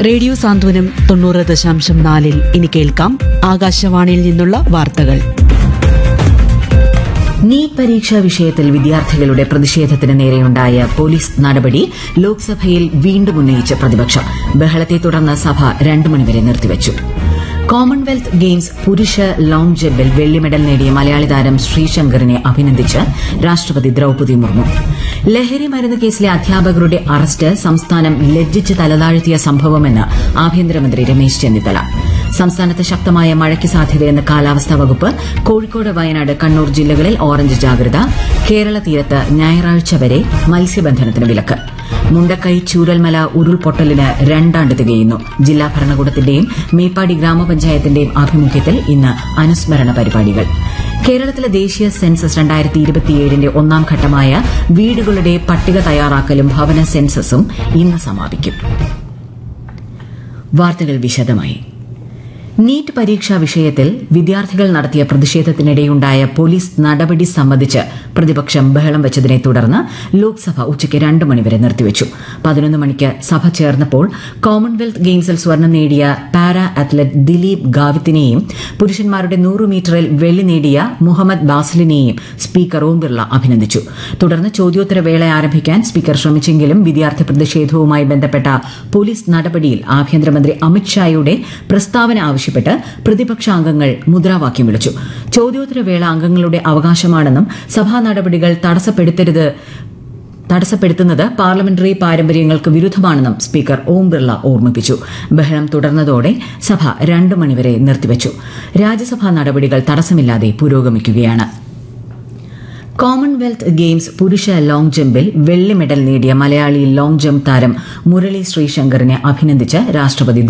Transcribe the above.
radio സാന്ത്വനം തൊണ്ണൂറ് ദശാംശം നാലിൽ ഇനി കേൾക്കാം ആകാശവാണിയിൽ നിന്നുള്ള വാർത്തകൾ നീറ്റ് പരീക്ഷാ വിഷയത്തിൽ വിദ്യാർത്ഥികളുടെ പ്രതിഷേധത്തിന് നേരെയുണ്ടായ പോലീസ് നടപടി ലോക്സഭയിൽ വീണ്ടും ഉന്നയിച്ച പ്രതിപക്ഷം ബഹളത്തെ തുടർന്ന് സഭ രണ്ടു മണിവരെ നിർത്തിവച്ചു കോമൺവെൽത്ത് ഗെയിംസ് പുരുഷ ലോങ് ജമ്പിൽ വെള്ളി മെഡൽ നേടിയ മലയാളി താരം ശ്രീശങ്കറിനെ അഭിനന്ദിച്ച് രാഷ്ട്രപതി ദ്രൌപദി മുർമു ലഹരി മരുന്ന് കേസിലെ അധ്യാപകരുടെ അറസ്റ്റ് സംസ്ഥാനം ലജ്ജിച്ച് തലതാഴ്ത്തിയ സംഭവമെന്ന് ആഭ്യന്തരമന്ത്രി രമേശ് ചെന്നിത്തല സംസ്ഥാനത്ത് ശക്തമായ മഴയ്ക്ക് സാധ്യതയെന്ന് കാലാവസ്ഥാ വകുപ്പ് കോഴിക്കോട് വയനാട് കണ്ണൂർ ജില്ലകളിൽ ഓറഞ്ച് ജാഗ്രത കേരള തീരത്ത് ഞായറാഴ്ച വരെ മത്സ്യബന്ധനത്തിന് വിലക്ക് മുണ്ടക്കൈ ചൂരൽമല ഉരുൾപൊട്ടലിന് രണ്ടാണ്ട് തികയുന്നു ജില്ലാ ഭരണകൂടത്തിന്റെയും മേപ്പാടി ഗ്രാമപഞ്ചായത്തിന്റെയും ആഭിമുഖ്യത്തിൽ ഇന്ന് അനുസ്മരണ പരിപാടികൾ കേരളത്തിലെ ദേശീയ സെൻസസ് രണ്ടായിരത്തി ഇരുപത്തിയേഴിന്റെ ഒന്നാം ഘട്ടമായ വീടുകളുടെ പട്ടിക തയ്യാറാക്കലും ഭവന സെൻസസും ഇന്ന് സമാപിക്കും വാർത്തകൾ വിശദമായി നീറ്റ് പരീക്ഷാ വിഷയത്തിൽ വിദ്യാർത്ഥികൾ നടത്തിയ പ്രതിഷേധത്തിനിടെയുണ്ടായ പോലീസ് നടപടി സംബന്ധിച്ച് പ്രതിപക്ഷം ബഹളം വെച്ചതിനെ തുടർന്ന് ലോക്സഭ ഉച്ചയ്ക്ക് രണ്ട് മണിവരെ നിർത്തിവച്ചു പതിനൊന്ന് മണിക്ക് സഭ ചേർന്നപ്പോൾ കോമൺവെൽത്ത് ഗെയിംസിൽ സ്വർണം നേടിയ പാരാ അത്ലറ്റ് ദിലീപ് ഗാവിത്തിനെയും പുരുഷന്മാരുടെ നൂറ് മീറ്ററിൽ വെള്ളി നേടിയ മുഹമ്മദ് ബാസിലിനെയും സ്പീക്കർ ഓം ബിർള അഭിനന്ദിച്ചു തുടർന്ന് ചോദ്യോത്തരവേള ആരംഭിക്കാൻ സ്പീക്കർ ശ്രമിച്ചെങ്കിലും വിദ്യാർത്ഥി പ്രതിഷേധവുമായി ബന്ധപ്പെട്ട പോലീസ് നടപടിയിൽ ആഭ്യന്തരമന്ത്രി അമിത്ഷായുടെ പ്രസ്താവന ആവശ്യപ്പെട്ട് പ്രതിപക്ഷാംഗങ്ങൾ മുദ്രാവാക്യം വിളിച്ചു ചോദ്യോത്തരവേള അംഗങ്ങളുടെ അവകാശമാണെന്നും സഭാ നടപടികൾ തടസ്സപ്പെടുത്തരുത് തടസ്സപ്പെടുത്തുന്നത് പാർലമെന്ററി പാരമ്പര്യങ്ങൾക്ക് വിരുദ്ധമാണെന്നും സ്പീക്കർ ഓം ബിർള ഓർമ്മിപ്പിച്ചു ബഹളം തുടർന്നതോടെ സഭ രണ്ടു മണിവരെ നിർത്തിവച്ചു രാജ്യസഭാ നടപടികൾ തടസ്സമില്ലാതെ പുരോഗമിക്കുകയാണ് കോമൺവെൽത്ത് ഗെയിംസ് പുരുഷ ലോങ് ജമ്പിൽ വെള്ളി മെഡൽ നേടിയ മലയാളി ലോങ് ജമ്പ് താരം മുരളി ശ്രീശങ്കറിനെ അഭിനന്ദിച്ച് രാഷ്ട്രപതി